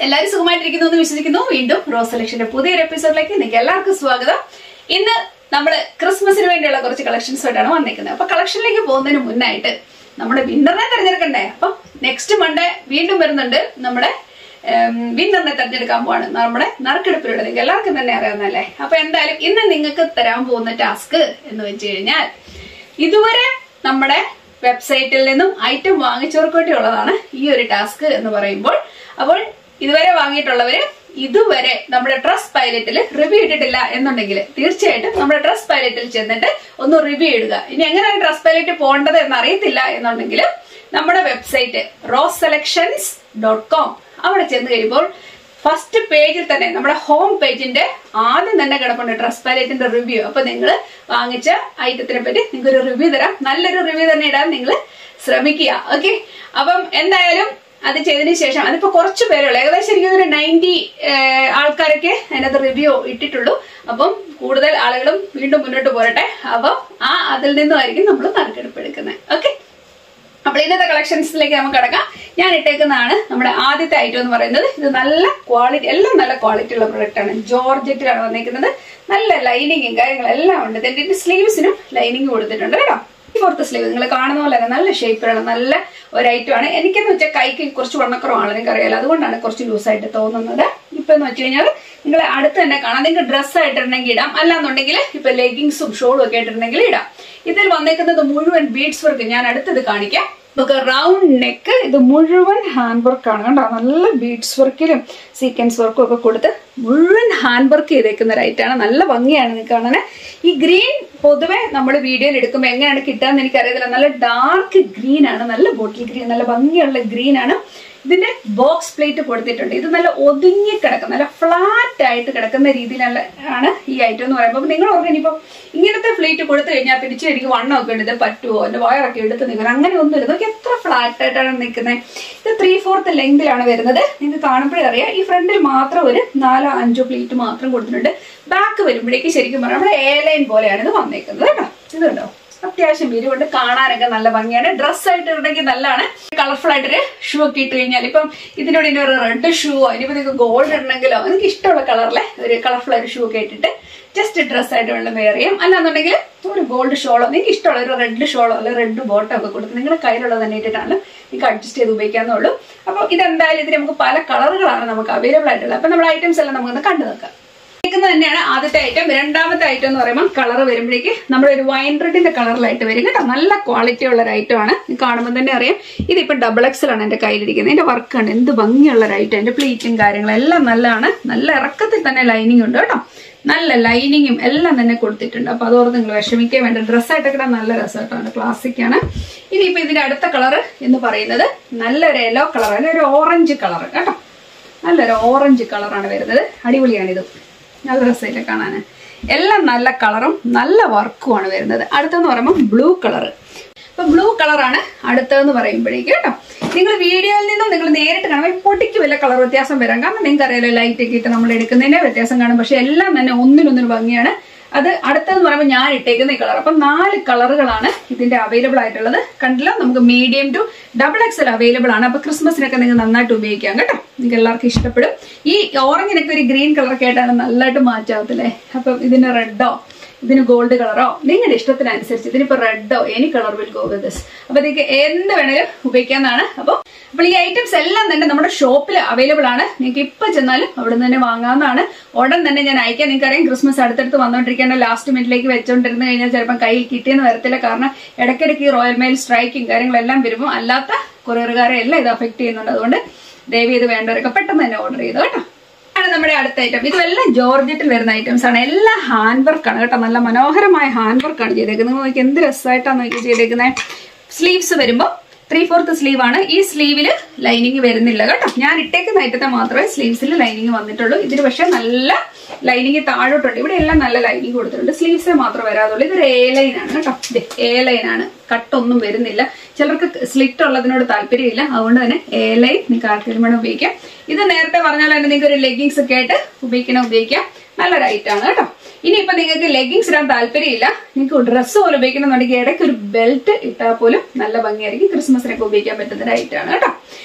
എല്ലാവരും സുഖമായിട്ടിരിക്കുന്നു എന്ന് വിശ്വസിക്കുന്നു വീണ്ടും റോസ് സെലക്ഷന്റെ പുതിയൊരു എപ്പിസോഡിലേക്ക് നിങ്ങൾക്ക് എല്ലാവർക്കും സ്വാഗതം ഇന്ന് നമ്മൾ ക്രിസ്മസിന് വേണ്ടിയുള്ള കുറച്ച് കളക്ഷൻസ് ആയിട്ടാണ് വന്നിരിക്കുന്നത് അപ്പൊ കളക്ഷനിലേക്ക് പോകുന്നതിന് മുന്നായിട്ട് നമ്മുടെ വിന്നറിനെ തിരഞ്ഞെടുക്കണ്ടേ അപ്പൊ നെക്സ്റ്റ് മൺഡേ വീണ്ടും വരുന്നുണ്ട് നമ്മുടെ വിന്നറിനെ തിരഞ്ഞെടുക്കാൻ പോവാണ് നമ്മുടെ നറുക്കെടുപ്പിലൂടെ നിങ്ങൾക്ക് എല്ലാവർക്കും തന്നെ അറിയാവുന്നല്ലേ അപ്പൊ എന്തായാലും ഇന്ന് നിങ്ങൾക്ക് തരാൻ പോകുന്ന ടാസ്ക് എന്ന് വെച്ച് കഴിഞ്ഞാൽ ഇതുവരെ നമ്മുടെ വെബ്സൈറ്റിൽ നിന്നും ഐറ്റം വാങ്ങിച്ചവർക്ക് ഉള്ളതാണ് ഈ ഒരു ടാസ്ക് എന്ന് പറയുമ്പോൾ അപ്പോൾ ഇതുവരെ വാങ്ങിയിട്ടുള്ളവര് ഇതുവരെ നമ്മുടെ ട്രസ് പൈലറ്റിൽ റിവ്യൂ ഇട്ടിട്ടില്ല എന്നുണ്ടെങ്കിൽ തീർച്ചയായിട്ടും നമ്മുടെ ട്രസ് പൈലറ്റിൽ ചെന്നിട്ട് ഒന്ന് റിവ്യൂ ഇടുക ഇനി എങ്ങനെയാണ് ട്രസ് പൈലറ്റ് പോകേണ്ടത് എന്ന് അറിയത്തില്ല എന്നുണ്ടെങ്കിൽ നമ്മുടെ website rose selections dot com അവിടെ ചെന്ന് കഴിയുമ്പോൾ ഫസ്റ്റ് പേജിൽ തന്നെ നമ്മുടെ ഹോം പേജിന്റെ ആദ്യം തന്നെ കിടപ്പുണ്ട് ഡ്രസ് പാലറ്റിന്റെ റിവ്യൂ അപ്പൊ നിങ്ങൾ വാങ്ങിച്ച ഐറ്റത്തിനെ പറ്റി നിങ്ങൾക്ക് ഒരു റിവ്യൂ തരാം നല്ലൊരു റിവ്യൂ തന്നെ ഇടാൻ നിങ്ങൾ ശ്രമിക്കുക ഓക്കെ അപ്പം എന്തായാലും അത് ചെയ്തതിന് ശേഷം അതിപ്പോ കുറച്ച് പേരുള്ളൂ ഏകദേശം എനിക്കൊരു നയൻറ്റി ആൾക്കാരൊക്കെ അതിനകത്ത് റിവ്യൂ ഇട്ടിട്ടുള്ളൂ അപ്പം കൂടുതൽ ആളുകളും വീണ്ടും മുന്നോട്ട് പോരട്ടെ അപ്പം ആ അതിൽ നിന്നുമായിരിക്കും നമ്മൾ നറുക്കെടുപ്പ് എടുക്കുന്നത് ഓക്കെ അപ്പോൾ ഇന്നത്തെ കളക്ഷൻസിലേക്ക് നമുക്ക് കിടക്കാം ഞാൻ ഇട്ടേക്കുന്നതാണ് നമ്മുടെ ആദ്യത്തെ ഐറ്റം എന്ന് പറയുന്നത് ഇത് നല്ല ക്വാളിറ്റി എല്ലാം നല്ല ക്വാളിറ്റി ഉള്ള പ്രൊഡക്റ്റ് ആണ് ജോർജറ്റിലാണ് വന്നിരിക്കുന്നത് നല്ല ലൈനിങ്ങും കാര്യങ്ങളും എല്ലാം ഉണ്ട് ഇതിന്റെ സ്ലീവ്സിനും ലൈനിങ് കൊടുത്തിട്ടുണ്ട് കേട്ടോ ഫോർത്ത് സ്ലീവ് നിങ്ങൾ കാണുന്ന പോലെ തന്നെ നല്ല ഷേപ്പിലുള്ള നല്ല ഒരു ഐറ്റം ആണ് എനിക്കെന്ന് വെച്ചാൽ കൈക്ക് കുറച്ച് വണ്ണക്കുറവാണ് നിങ്ങൾക്ക് അറിയാലോ അതുകൊണ്ടാണ് കുറച്ച് ലൂസായിട്ട് തോന്നുന്നത് ഇപ്പൊ എന്ന് വെച്ച് കഴിഞ്ഞാൽ നിങ്ങൾ അടുത്ത് തന്നെ കാണാം നിങ്ങൾക്ക് ഡ്രസ്സ് ആയിട്ടുണ്ടെങ്കിൽ ഇടാം അല്ലാന്നുണ്ടെങ്കിൽ ഇപ്പൊ ലെഗിങ്സും ഷോളും ഒക്കെ ആയിട്ടുണ്ടെങ്കിൽ ഇടാം ഇതിൽ വന്നേക്കുന്നത് മുഴുവൻ ബീഡ്സ് വർക്ക് ഞാൻ അടുത്തത് കാണിക്കാം നമുക്ക് റൗണ്ട് നെക്ക് ഇത് മുഴുവൻ ഹാൻഡ് വർക്ക് ആണ് കണ്ടോ നല്ല ബീഡ്സ് വർക്കിലും സീക്വൻസ് വർക്കും ഒക്കെ കൊടുത്ത് മുഴുവൻ ഹാൻഡ് വർക്ക് ചെയ്തേക്കുന്ന ഒരു ഐറ്റാണ് നല്ല ഭംഗിയാണ് നിങ്ങൾക്ക് കാണാൻ ഈ ഗ്രീൻ പൊതുവെ നമ്മൾ വീഡിയോയിൽ എടുക്കുമ്പോൾ എങ്ങനെയാണ് കിട്ടാന്ന് എനിക്കറിയത്തില്ല നല്ല ഡാർക്ക് ഗ്രീൻ ആണ് നല്ല ബോട്ടിൽ ഗ്രീൻ നല്ല ഭംഗിയുള്ള ഗ്രീൻ ആണ് ഇതിന്റെ ബോക്സ് പ്ലേറ്റ് കൊടുത്തിട്ടുണ്ട് ഇത് നല്ല ഒതുങ്ങി കിടക്കുന്ന നല്ല ഫ്ലാറ്റ് ആയിട്ട് കിടക്കുന്ന രീതിയിലുള്ള ആണ് ഈ ഐറ്റം എന്ന് പറയുമ്പോൾ നിങ്ങൾ ഓർമ്മ ഇനിയിപ്പോൾ ഇങ്ങനത്തെ പ്ലേറ്റ് കൊടുത്തു കഴിഞ്ഞാൽ പിടിച്ച് എനിക്ക് വണ്ണമൊക്കെ ഉണ്ട് ഇത് പറ്റുമോ എന്റെ വയറൊക്കെ എടുത്ത് നിൽക്കണം അങ്ങനെ ഒന്നുമില്ല ഇതൊക്കെ എത്ര ഫ്ലാറ്റ് ആയിട്ടാണ് നിൽക്കുന്നത് ഇത് ത്രീ ഫോർത്ത് ലെങ്തിലാണ് വരുന്നത് നിങ്ങൾക്ക് കാണുമ്പോഴേ അറിയാം ഈ ഫ്രണ്ടിൽ മാത്രം ഒരു നാലോ അഞ്ചോ പ്ലേറ്റ് മാത്രം കൊടുത്തിട്ടുണ്ട് ബാക്ക് വരുമ്പോഴേക്ക് ശരിക്കും പറഞ്ഞാൽ നമ്മുടെ എ ലൈൻ പോലെയാണ് ഇത് വന്നേക്കുന്നത് കേട്ടോ ഇത് കണ്ടോ അത്യാവശ്യം വിരിവുണ്ട് കാണാനൊക്കെ നല്ല ഭംഗിയാണ് ഡ്രസ് ആയിട്ട് ഇടണമെങ്കിൽ നല്ലതാണ് കളർഫുൾ ആയിട്ടൊരു ഷൂ ഒക്കെ ഇട്ട് കഴിഞ്ഞാൽ ഇപ്പം ഇതിനോട് ഇനി ഒരു റെഡ് ഷൂവോ ഇനിയിപ്പോൾ നിങ്ങൾക്ക് ഗോൾഡ് ഇടണമെങ്കിലോ എനിക്ക് ഇഷ്ടമുള്ള കളറിലെ ഒരു കളർഫുൾ ആയിട്ട് ഷൂ ഒക്കെ ഇട്ടിട്ട് ജസ്റ്റ് ഡ്രസ് ആയിട്ട് വേണം വെയർ ചെയ്യാം അല്ലാന്നുണ്ടെങ്കിൽ ഒരു ഗോൾഡ് ഷോളോ നിങ്ങൾക്ക് ഇഷ്ടമുള്ള ഒരു റെഡ് ഷോളോ അല്ലെങ്കിൽ റെഡ് ബോട്ടോ ഒക്കെ കൊടുത്ത് നിങ്ങളുടെ കയ്യിലുള്ളത് തന്നെ ഇട്ടിട്ടാണ് നിങ്ങൾക്ക് അഡ്ജസ്റ്റ് ചെയ്ത് ഉപയോഗിക്കാന്നുള്ളൂ അപ്പോൾ ഇതെന്തായാലും ഇതിന് നമുക്ക് പല കളറുകളാണ് നമുക്ക് അവൈലബിൾ ആയിട്ടുള്ളത് അപ്പം നമ്മുടെ ഐറ്റംസ് എല്ലാം നമുക്കൊന്ന് കണ്ടു നോക്കാം ഇത് തന്നെയാണ് ആദ്യത്തെ ഐറ്റം രണ്ടാമത്തെ ഐറ്റം എന്ന് പറയുമ്പോൾ കളർ വരുമ്പോഴേക്ക് നമ്മുടെ ഒരു വൈൻ റെഡിന്റെ കളറിലായിട്ട് വരും കേട്ടോ നല്ല ക്വാളിറ്റി ഉള്ള ഒരു ഐറ്റം ആണ് കാണുമ്പോൾ തന്നെ അറിയാം ഇതിപ്പോ ഡബിൾ എക്സൽ ആണ് എന്റെ കയ്യിലിരിക്കുന്നത് ഇതിന്റെ വർക്ക് ആണ് എന്ത് ഭംഗിയുള്ള ഒരു ഐറ്റം എന്റെ പ്ലീറ്റും കാര്യങ്ങളും എല്ലാം നല്ലതാണ് നല്ല ഇറക്കത്തിൽ തന്നെ ലൈനിങ് ഉണ്ട് കേട്ടോ നല്ല ലൈനിങ്ങും എല്ലാം തന്നെ കൊടുത്തിട്ടുണ്ട് അപ്പൊ അതോർത്ത് നിങ്ങൾ വിഷമിക്കാൻ വേണ്ട ഡ്രസ്സായിട്ടൊക്കെ ഇടാൻ നല്ല രസമായിട്ടാണ് ക്ലാസിക് ആണ് ഇനിയിപ്പോ ഇതിന്റെ അടുത്ത കളർ എന്ന് പറയുന്നത് നല്ലൊരു യെല്ലോ കളർ അല്ലെ ഒരു ഓറഞ്ച് കളർ കേട്ടോ നല്ലൊരു ഓറഞ്ച് കളറാണ് വരുന്നത് അടിപൊളിയാണിത് നല്ല രസമില്ല കാണാൻ എല്ലാം നല്ല കളറും നല്ല വർക്കുമാണ് വരുന്നത് അടുത്തെന്ന് പറയുമ്പോൾ ബ്ലൂ കളർ ഇപ്പൊ ബ്ലൂ കളറാണ് അടുത്തതെന്ന് പറയുമ്പോഴേക്ക് കേട്ടോ നിങ്ങൾ വീഡിയോയിൽ നിന്നും നിങ്ങൾ നേരിട്ട് കാണുമ്പോൾ പൊട്ടിക്ക് വല്ല കളർ വ്യത്യാസം വരാം കാരണം നിങ്ങൾക്ക് അറിയാലോ ലൈറ്റ് ഒക്കെ ഇട്ട് നമ്മൾ എടുക്കുന്നതിന്റെ വ്യത്യാസം കാണും പക്ഷെ എല്ലാം തന്നെ ഒന്നിനൊന്നിന് ഭംഗിയാണ് അത് അടുത്തതെന്ന് പറയുമ്പോൾ ഞാൻ ഇട്ടേക്കുന്ന ഈ കളർ അപ്പൊ നാല് കളറുകളാണ് ഇതിന്റെ അവൈലബിൾ ആയിട്ടുള്ളത് കണ്ടില്ല നമുക്ക് medium to double XL available ആണ് അപ്പൊ ക്രിസ്മസിനൊക്കെ നിങ്ങൾക്ക് നന്നായിട്ട് ഉപയോഗിക്കാം കേട്ടോ നിങ്ങൾക്ക് എല്ലാവർക്കും ഇഷ്ടപ്പെടും ഈ ഓറഞ്ചിനൊക്കെ ഒരു ഗ്രീൻ കളറൊക്കെ ആയിട്ടാണ് നല്ലതായിട്ട് മാറ്റാവത്തില്ലേ അപ്പം ഇതിന് റെഡോ ഇതിന് ഗോൾഡ് കളറോ നിങ്ങളുടെ ഇഷ്ടത്തിനനുസരിച്ച് ഇതിനിപ്പോ റെഡോ any colour will go with this അപ്പൊ നിങ്ങൾക്ക് എന്ത് വേണേലും ഉപയോഗിക്കാവുന്നതാണ് അപ്പോൾ അപ്പോൾ ഈ ഐറ്റംസ് എല്ലാം തന്നെ നമ്മുടെ ഷോപ്പിൽ അവൈലബിൾ ആണ് നിങ്ങൾക്ക് ഇപ്പൊ ചെന്നാലും അവിടെ നിന്ന് തന്നെ വാങ്ങാവുന്നതാണ് ഉടൻ തന്നെ ഞാൻ അയക്കാം നിങ്ങൾക്ക് അറിയാം ക്രിസ്മസ് അടുത്തടുത്ത് വന്നുകൊണ്ടിരിക്കേണ്ട ലാസ്റ്റ് മിനിറ്റിലേക്ക് വെച്ചുകൊണ്ടിരുന്ന് കഴിഞ്ഞാൽ ചിലപ്പോൾ കയ്യിൽ കിട്ടിയെന്ന് വരത്തില്ല കാരണം ഇടയ്ക്കിടയ്ക്ക് റോയൽ മെയിൽ സ്ട്രൈക്കും കാര്യങ്ങളെല്ലാം വരുമ്പോൾ അല്ലാത്ത കൊറിയറുകാരെ എല്ലാം ഇത് അഫക്ട് ചെയ്യുന്നുണ്ട് അതുകൊണ്ട് ദയവ് ഇത് വേണ്ടവരൊക്കെ പെട്ടെന്ന് തന്നെ ഓർഡർ ചെയ്തു കേട്ടോ ആണ് നമ്മുടെ അടുത്ത ഐറ്റം ഇതെല്ലാം ജോർജറ്റിൽ വരുന്ന ഐറ്റംസ് ആണ് എല്ലാം ഹാൻഡ് വർക്ക് ആണ് കേട്ടോ നല്ല മനോഹരമായ ഹാൻഡ് വർക്ക് ആണ് ചെയ്തേക്കുന്നത് നിങ്ങൾ നോക്കി എന്ത് രസമായിട്ടാണ് നോക്കി ചെയ്തേക്കുന്നത് സ്ലീവ്സ് വരുമ്പോൾ ത്രീ ഫോർത്ത് സ്ലീവ് ആണ് ഈ സ്ലീവിൽ ലൈനിങ് വരുന്നില്ല കേട്ടോ ഞാൻ ഇട്ടേക്കുന്ന ഐറ്റത്തെ മാത്രമേ സ്ലീവ്സിൽ ലൈനിങ് വന്നിട്ടുള്ളൂ ഇതിന് പക്ഷെ നല്ല ലൈനിങ് താഴോട്ടുണ്ട് ഇവിടെ എല്ലാം നല്ല ലൈനിങ് കൊടുത്തിട്ടുണ്ട് സ്ലീവ്സേ മാത്രമേ വരാതുള്ളൂ ഇതൊരു എ ലൈൻ ആണ് കേട്ടോ എ ലൈൻ ആണ് കട്ടൊന്നും വരുന്നില്ല ചിലർക്ക് സ്ലിറ്റ് ഉള്ളതിനോട് താല്പര്യമില്ല അതുകൊണ്ട് തന്നെ എ ലൈൻ നിങ്ങൾക്ക് ആർക്കെങ്കിലും വേണം ഉപയോഗിക്കാം ഇത് നേരത്തെ പറഞ്ഞാൽ തന്നെ നിങ്ങൾക്ക് ഒരു ലെഗിങ്സ് ഒക്കെ ആയിട്ട് ഉപയോഗിക്കണം ഉപയോഗിക്കാം നല്ലൊരു ഐറ്റാണ് കേട്ടോ ഇനിയിപ്പോ നിങ്ങൾക്ക് ലെഗിങ്സ് ഇടാൻ താല്പര്യമില്ല നിങ്ങൾക്ക് ഡ്രസ്സ് പോലെ ഉപയോഗിക്കണമെന്നുണ്ടെങ്കിൽ ഇടയ്ക്ക് ഒരു ബെൽറ്റ് ഇട്ടാൽ പോലും നല്ല ഭംഗിയായിരിക്കും ക്രിസ്മസിനൊക്കെ ഉപയോഗിക്കാൻ പറ്റുന്ന ഒരു ഐറ്റാണ് കേട്ടോ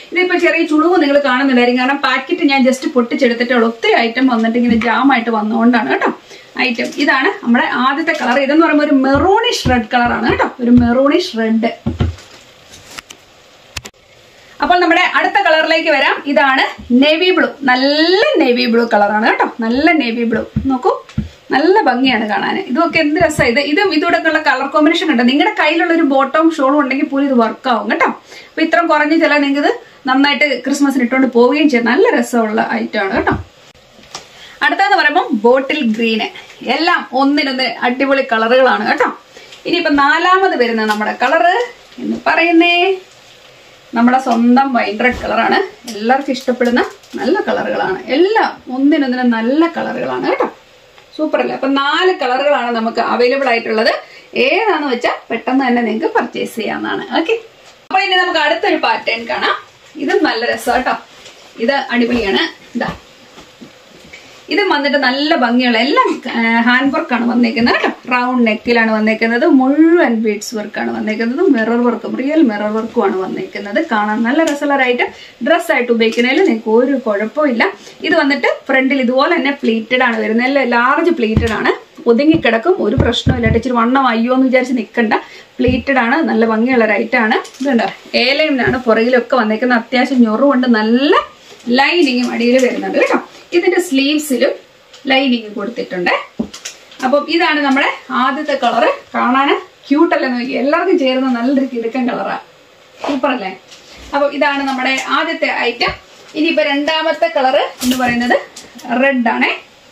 ഇതിപ്പോ ചെറിയ ചുളിവ് നിങ്ങൾ കാണുന്നുണ്ടായിരിക്കും കാരണം പാക്കറ്റ് ഞാൻ ജസ്റ്റ് പൊട്ടിച്ചെടുത്തിട്ടേ ഉള്ളൂ ഒത്തിരി ഐറ്റം വന്നിട്ട് ഇങ്ങനെ ജാമായിട്ട് വന്നുകൊണ്ടാണ് കേട്ടോ ഐറ്റം ഇതാണ് നമ്മുടെ ആദ്യത്തെ കളർ ഇതെന്ന് പറയുമ്പോൾ ഒരു മെറൂണിഷ് റെഡ് കളറാണ് കേട്ടോ ഒരു മെറൂണിഷ് റെഡ് അപ്പോൾ നമ്മുടെ അടുത്ത കളറിലേക്ക് വരാം ഇതാണ് നേവി ബ്ലൂ നല്ല നേവി ബ്ലൂ കളറാണ് കേട്ടോ നല്ല നേവി ബ്ലൂ നോക്കൂ നല്ല ഭംഗിയാണ് കാണാൻ ഇതൊക്കെ എന്ത് രസമാണ് ഇത് ഇതും ഇതോടെ ഉള്ള കളർ കോമ്പിനേഷൻ ഉണ്ട് നിങ്ങളുടെ കയ്യിലുള്ള ഒരു ബോട്ടവും ഷോളും ഉണ്ടെങ്കിൽ പോലും ഇത് വർക്ക് ആവും കേട്ടോ അപ്പൊ ഇത്രയും കുറഞ്ഞ ചില നിങ്ങൾക്ക് ഇത് നന്നായിട്ട് ക്രിസ്മസിന് ഇട്ടുകൊണ്ട് പോവുകയും ചെയ്യും നല്ല രസമുള്ള ഐറ്റം ആണ് കേട്ടോ അടുത്തതെന്ന് പറയുമ്പോൾ ബോട്ടിൽ ഗ്രീന് എല്ലാം ഒന്നിനൊന്ന് അടിപൊളി കളറുകളാണ് കേട്ടോ ഇനിയിപ്പോ നാലാമത് വരുന്ന നമ്മുടെ കളറ് എന്ന് പറയുന്നേ നമ്മുടെ സ്വന്തം വൈൻ റെഡ് കളറാണ് എല്ലാവർക്കും ഇഷ്ടപ്പെടുന്ന നല്ല കളറുകളാണ് എല്ലാം ഒന്നിനൊന്നിനും നല്ല കളറുകളാണ് കേട്ടോ സൂപ്പർ അല്ലേ അപ്പൊ നാല് കളറുകളാണ് നമുക്ക് അവൈലബിൾ ആയിട്ടുള്ളത് ഏതാന്ന് വെച്ചാൽ പെട്ടെന്ന് തന്നെ നിങ്ങൾക്ക് പർച്ചേസ് ചെയ്യാവുന്നതാണ് ഓക്കെ അപ്പൊ ഇനി നമുക്ക് അടുത്തൊരു പാറ്റേൺ കാണാം ഇത് നല്ല രസം കേട്ടോ ഇത് അടിപൊളിയാണ് ഇതാ ഇത് വന്നിട്ട് നല്ല ഭംഗിയുള്ള എല്ലാം ഹാൻഡ് വർക്കാണ് വന്നേക്കുന്നത് കേട്ടോ റൗണ്ട് നെക്കിലാണ് വന്നേക്കുന്നത് മുഴുവൻ ബീഡ്സ് വർക്കാണ് വന്നേക്കുന്നത് മിറർ വർക്കും റിയൽ മിറർ വർക്കുമാണ് വന്നേക്കുന്നത് കാണാൻ നല്ല രസമുള്ളതായിട്ട് ഡ്രസ്സായിട്ട് ഉപയോഗിക്കുന്നതിൽ നിങ്ങൾക്ക് ഒരു കുഴപ്പമില്ല ഇത് വന്നിട്ട് ഫ്രണ്ടിൽ ഇതുപോലെ തന്നെ പ്ലീറ്റഡ് ആണ് വരുന്നത് എല്ലാം ലാർജ് പ്ലീറ്റഡ് ആണ് ഒതുങ്ങിക്കിടക്കും ഒരു പ്രശ്നമില്ല ഇച്ചിരി വണ്ണം അയ്യോ എന്ന് വിചാരിച്ച് നിൽക്കണ്ട പ്ലീറ്റഡ് ആണ് നല്ല ഭംഗിയുള്ള റൈറ്റാണ് ഇതുണ്ടോ ഏലയിലാണ് പുറകിലൊക്കെ വന്നേക്കുന്നത് അത്യാവശ്യം ഞൊറുകൊണ്ട് നല്ല ലൈനിങ്ങും അടിയിൽ വരുന്നുണ്ട് കേട്ടോ ഇതിന്റെ സ്ലീവ്സിലും ലൈനിങ് കൊടുത്തിട്ടുണ്ട് അപ്പം ഇതാണ് നമ്മുടെ ആദ്യത്തെ കളറ് കാണാൻ ക്യൂട്ടല്ലേ നോക്കി എല്ലാവർക്കും ചേരുന്ന നല്ലൊരു കിടുക്കൻ കളറാണ് സൂപ്പർ അല്ലേ അപ്പം ഇതാണ് നമ്മുടെ ആദ്യത്തെ ഐറ്റം ഇനിയിപ്പോ രണ്ടാമത്തെ കളറ് എന്ന് പറയുന്നത് റെഡ് ആണേ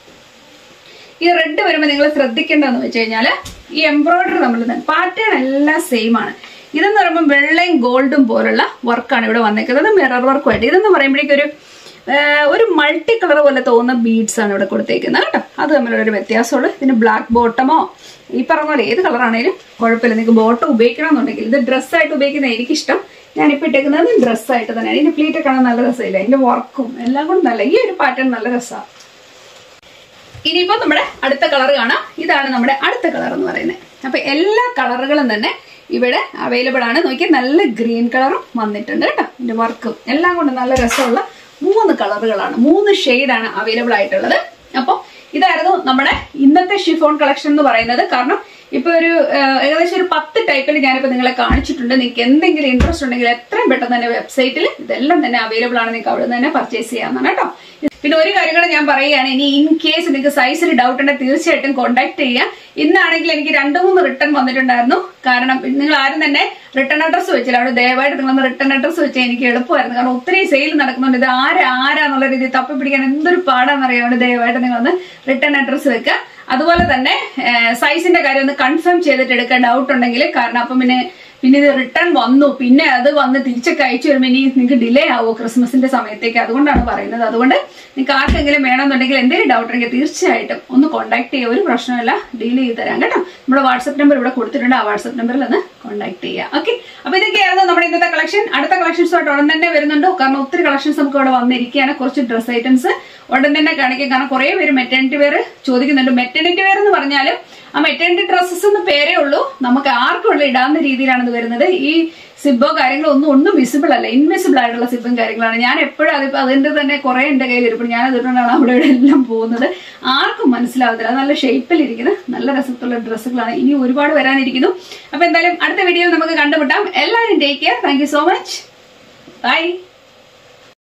ഈ റെഡ് വരുമ്പോൾ നിങ്ങൾ ശ്രദ്ധിക്കേണ്ടതെന്ന് വെച്ച് കഴിഞ്ഞാൽ ഈ എംബ്രോയിഡറി നമ്മൾ പാറ്റേൺ എല്ലാം സെയിം ആണ് ഇതെന്ന് പറയുമ്പോൾ വെള്ളയും ഗോൾഡും പോലുള്ള വർക്കാണ് ഇവിടെ വന്നേക്കുന്നത് മിറർ വർക്കുമായിട്ട് ഇതെന്ന് പറയുമ്പോഴേക്കും ഒരു ഒരു മൾട്ടി കളർ പോലെ തോന്നുന്ന ബീഡ്സ് ആണ് ഇവിടെ കൊടുത്തേക്കുന്നത് കേട്ടോ അത് തമ്മിലുള്ള ഒരു വ്യത്യാസമുള്ളൂ ഇതിന് ബ്ലാക്ക് ബോട്ടമോ ഈ പറഞ്ഞ പോലെ ഏത് കളറാണേലും കുഴപ്പമില്ല നിങ്ങൾക്ക് ബോട്ടം ഉപയോഗിക്കണമെന്നുണ്ടെങ്കിൽ ഇത് ഡ്രസ്സായിട്ട് ഉപയോഗിക്കുന്ന എനിക്കിഷ്ടം ഞാനിപ്പോൾ ഇട്ടേക്കുന്നത് ഡ്രസ്സായിട്ട് തന്നെയാണ് ഇതിന്റെ പ്ലീറ്റ് കാണാൻ നല്ല രസമില്ല ഇതിന്റെ വർക്കും എല്ലാം കൂടെ നല്ല ഈ ഒരു പാറ്റേൺ നല്ല രസമാണ് ഇനിയിപ്പോ നമ്മുടെ അടുത്ത കളർ കാണാം ഇതാണ് നമ്മുടെ അടുത്ത കളർ എന്ന് പറയുന്നത് അപ്പൊ എല്ലാ കളറുകളും തന്നെ ഇവിടെ അവൈലബിൾ ആണ് നോക്കിയാൽ നല്ല ഗ്രീൻ കളറും വന്നിട്ടുണ്ട് കേട്ടോ ഇതിന്റെ വർക്കും എല്ലാം കൊണ്ട് നല്ല രസമുള്ള മൂന്ന് കളറുകളാണ് മൂന്ന് ഷെയ്ഡാണ് അവൈലബിൾ ആയിട്ടുള്ളത് അപ്പോൾ ഇതായിരുന്നു നമ്മുടെ ഇന്നത്തെ ഷിഫോൺ കളക്ഷൻ എന്ന് പറയുന്നത് കാരണം ഇപ്പൊ ഒരു ഏകദേശം ഒരു പത്ത് ടൈപ്പിൽ ഞാനിപ്പോ നിങ്ങളെ കാണിച്ചിട്ടുണ്ട് നിങ്ങൾക്ക് എന്തെങ്കിലും ഇൻട്രസ്റ്റ് ഉണ്ടെങ്കിൽ എത്രയും പെട്ടെന്ന് തന്നെ വെബ്സൈറ്റിൽ ഇതെല്ലാം തന്നെ അവൈലബിൾ ആണ് നിങ്ങൾക്ക് അവിടെ നിന്ന് തന്നെ പർച്ചേസ് ചെയ്യാവുന്നതാണ് കേട്ടോ പിന്നെ ഒരു കാര്യം കൂടെ ഞാൻ പറയുകയാണ് ഇനി ഇൻ കേസ് നിങ്ങൾക്ക് സൈസിൽ ഡൗട്ട് ഉണ്ടെങ്കിൽ തീർച്ചയായിട്ടും കോൺടാക്ട് ചെയ്യാം ഇന്നാണെങ്കിൽ എനിക്ക് രണ്ട് മൂന്ന് റിട്ടേൺ വന്നിട്ടുണ്ടായിരുന്നു കാരണം നിങ്ങൾ ആരും തന്നെ റിട്ടേൺ അഡ്രസ്സ് വെച്ചില്ല അവിടെ ദയവായിട്ട് നിങ്ങളൊന്ന് റിട്ടേൺ അഡ്രസ്സ് വെച്ചാൽ എനിക്ക് എളുപ്പമായിരുന്നു കാരണം ഒത്തിരി സെയിൽ നടക്കുന്നുണ്ട് ഇത് ആരാ ആരാന്നുള്ള രീതിയിൽ തപ്പി പിടിക്കാൻ എന്തൊരു പാടാണെന്നറിയാം അവിടെ ദയവായിട്ട് നിങ്ങളൊന്ന് റിട്ടേൺ അഡ്രസ്സ് വെക്കുക അതുപോലെ തന്നെ സൈസിന്റെ കാര്യം ഒന്ന് കൺഫേം ചെയ്തിട്ട് എടുക്കാൻ ഡൗട്ട് ഉണ്ടെങ്കിൽ കാരണം അപ്പം പിന്നെ പിന്നെ ഇത് റിട്ടേൺ വന്നു പിന്നെ അത് വന്ന് തിരിച്ചൊക്കെ അയച്ചു വരുമ്പോൾ ഇനി നിങ്ങൾക്ക് ഡിലേ ആവോ ക്രിസ്മസിന്റെ സമയത്തേക്ക് അതുകൊണ്ടാണ് പറയുന്നത് അതുകൊണ്ട് നിങ്ങൾക്ക് ആർക്കെങ്കിലും വേണമെന്നുണ്ടെങ്കിൽ എന്തെങ്കിലും ഡൗട്ട് ഉണ്ടെങ്കിൽ തീർച്ചയായിട്ടും ഒന്ന് കോൺടാക്ട് ചെയ്യുക ഒരു പ്രശ്നമില്ല ഡീൽ ചെയ്ത് തരാം കേട്ടോ നമ്മുടെ വാട്സപ്പ് നമ്പർ ഇവിടെ കൊടുത്തിട്ടുണ്ട് ആ വാട്സപ്പ് നമ്പറിൽ ഒന്ന് കോൺടാക്ട് ചെയ്യുക ഓക്കെ അപ്പൊ ഇതൊക്കെയായിരുന്നു നമ്മുടെ ഇന്നത്തെ കളക്ഷൻ അടുത്ത കളക്ഷൻസുമായിട്ട് ഉടൻ തന്നെ വരുന്നുണ്ട് കാരണം ഒത്തിരി കളക്ഷൻസ് നമുക്ക് ഇവിടെ വന്നിരിക്കുകയാണ് കുറച്ച് ഡ്രസ് ഐറ്റംസ് ഉടൻ തന്നെ കാണിക്കും കാരണം കുറെ പേര് മെറ്റേണിറ്റി വെയർ ചോദിക്കുന്നുണ്ട് മെറ്റേണിറ്റി വെയർ എന്ന് പറഞ്ഞാലും ആ മെറ്റേണിറ്റി ഡ്രസ്സസ് എന്ന് പേരേ ഉള്ളൂ നമുക്ക് ആർക്കും ഉള്ള ഇടാവുന്ന രീതിയിലാണ് ഇത് വരുന്നത് ഈ സിബോ കാര്യങ്ങളോ ഒന്നും ഒന്നും വിസിബിൾ അല്ല ഇൻവിസിബിൾ ആയിട്ടുള്ള സിബും കാര്യങ്ങളാണ് ഞാൻ എപ്പോഴും അതിപ്പോ അതിന്റെ തന്നെ കുറെ എന്റെ കയ്യിൽ ഇരിപ്പുണ്ട് ഞാൻ അതുകൊണ്ടാണ് അവിടെ ഇവിടെ എല്ലാം പോകുന്നത് ആർക്കും മനസ്സിലാവത്തില്ല അത് നല്ല ഷേപ്പിലിരിക്കുന്ന നല്ല രസത്തുള്ള ഡ്രസ്സുകളാണ് ഇനി ഒരുപാട് വരാനിരിക്കുന്നു അപ്പൊ എന്തായാലും അടുത്ത വീഡിയോയിൽ നമുക്ക് കണ്ടുമുട്ടാം എല്ലാവരും take care thank you so much by